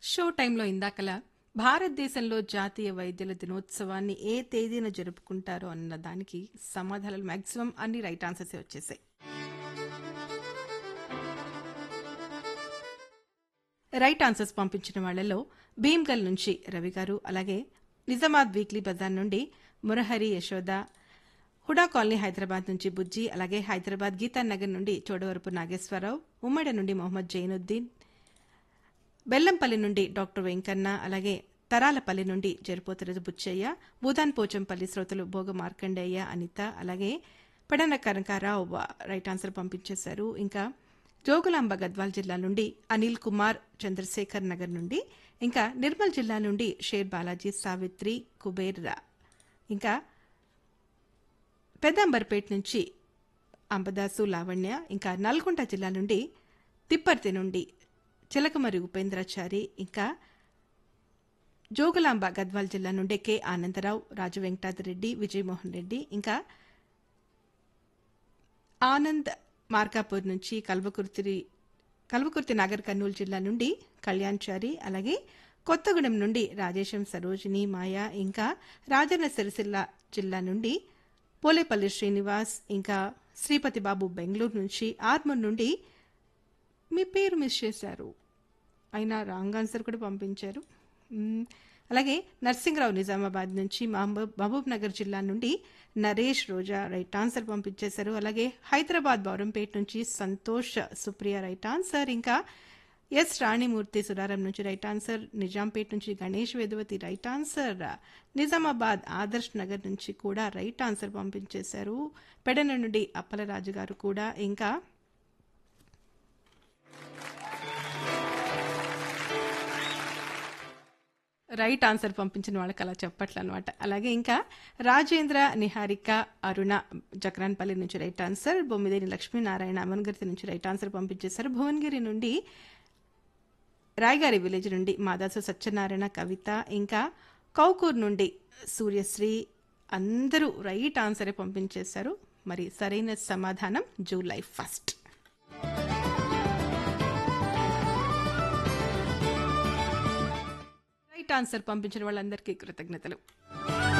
Show టైంలో ఇందాకలా భారతదేశంలో జాతీయ వైద్యుల దినోత్సవాన్ని ఏ తేదీన జరుపుకుంటారో అన్న దానికి సమాధానాలు మాక్సిమం అన్ని రైట్ ఆన్సర్స్ వచ్చేసాయి రైట్ ఆన్సర్స్ పంపించిన వాళ్లలో భీమ్గల్ నుంచి రవి గారు అలాగే నిజామాబాద్ వీక్లీ బజార్ నుండి మురహరి యశోద హుడా కాలనీ హైదరాబాద్ నుంచి బుజ్జి అలాగే హైదరాబాద్ గీతానగర్ నుండి చోడవరపు నాగేశ్వరరావు ఉమ్మడి నుండి మొహమ్మద్ జైనుద్దీన్ బెల్లంపల్లి నుండి డాక్టర్ వెంకన్న అలాగే తరాలపల్లి నుండి జరిపోతురజు బుచ్చయ్య భూదాన్ పోచంపల్లి శ్రోతలు భోగ మార్కండేయ అనిత అలాగే పెడన కనకారావు రైట్ ఆన్సర్ పంపించేశారు ఇంకా జోగులాంబ గద్వాల్ జిల్లా నుండి అనిల్ కుమార్ చంద్రశేఖర్ నగర్ నుండి ఇంకా నిర్మల్ జిల్లా నుండి షేర్ బాలాజీ సావిత్రి కుబేర్ ఇంకా పెద్దంబర్పేట నుంచి అంబదాసు లావణ్య ఇంకా నల్గొండ జిల్లా నుండి తిప్పర్తి నుండి చిలకమరి ఉపేంద్రాచారి ఇంకా జోగులాంబ గద్వాల్ జిల్లా నుండి కె ఆనందరావు రాజు వెంకటాద్రెడ్డి విజయమోహన్ రెడ్డి ఇంకా ఆనంద్ మార్కాపూర్ నుంచి కల్వకుర్తి కల్వకుర్తి నాగర్ కర్నూలు జిల్లా నుండి కళ్యాణ్చారి అలాగే కొత్తగూడెం నుండి రాజేశం సరోజిని మాయా ఇంకా రాజన్న సిరిసిల్ల జిల్లా నుండి పోలేపల్లి శ్రీనివాస్ ఇంకా శ్రీపతి బాబు బెంగళూరు నుంచి ఆర్మూర్ నుండి మీ పేరు మిస్ చేశారు అయినా రాంగ్ ఆన్సర్ కూడా పంపించారు మ్మ్. అలాగే నర్సింగ్రావు నిజామాబాద్ నుంచి మహబూబ్ మహబూబ్ నగర్ జిల్లా నుండి నరేష్ రోజా రైట్ ఆన్సర్ పంపించేశారు అలాగే హైదరాబాద్ బౌరంపేట నుంచి సంతోష్ సుప్రియ రైట్ ఆన్సర్ ఇంకా ఎస్ రాణిమూర్తి సురారం నుంచి రైట్ ఆన్సర్ నిజాంపేట నుంచి గణేష్ వేదవతి రైట్ ఆన్సర్ నిజామాబాద్ ఆదర్శ్ నగర్ నుంచి కూడా రైట్ ఆన్సర్ పంపించేశారు పెడన నుండి అప్పలరాజు గారు కూడా ఇంకా రైట్ ఆన్సర్ పంపించిన వాళ్ళకి అలా చెప్పట్లు అనమాట అలాగే ఇంకా రాజేంద్ర నిహారిక అరుణ జక్రాన్పల్లి నుంచి రైట్ ఆన్సర్ బొమ్మిదేని లక్ష్మీనారాయణ అమన్గిరి నుంచి రైట్ ఆన్సర్ పంపించేశారు భువనగిరి నుండి రాయగారి విలేజ్ నుండి మాదాసు సత్యనారాయణ కవిత ఇంకా కౌకూర్ నుండి సూర్యశ్రీ అందరూ రైట్ ఆన్సరే పంపించేశారు మరి సరైన సమాధానం జూలై ఫస్ట్ రైట్ ఆన్సర్ పంపించిన వాళ్ళందరికీ కృతజ్ఞతలు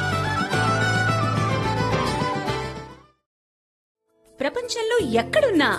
ప్రపంచంలో ఎక్కడున్నా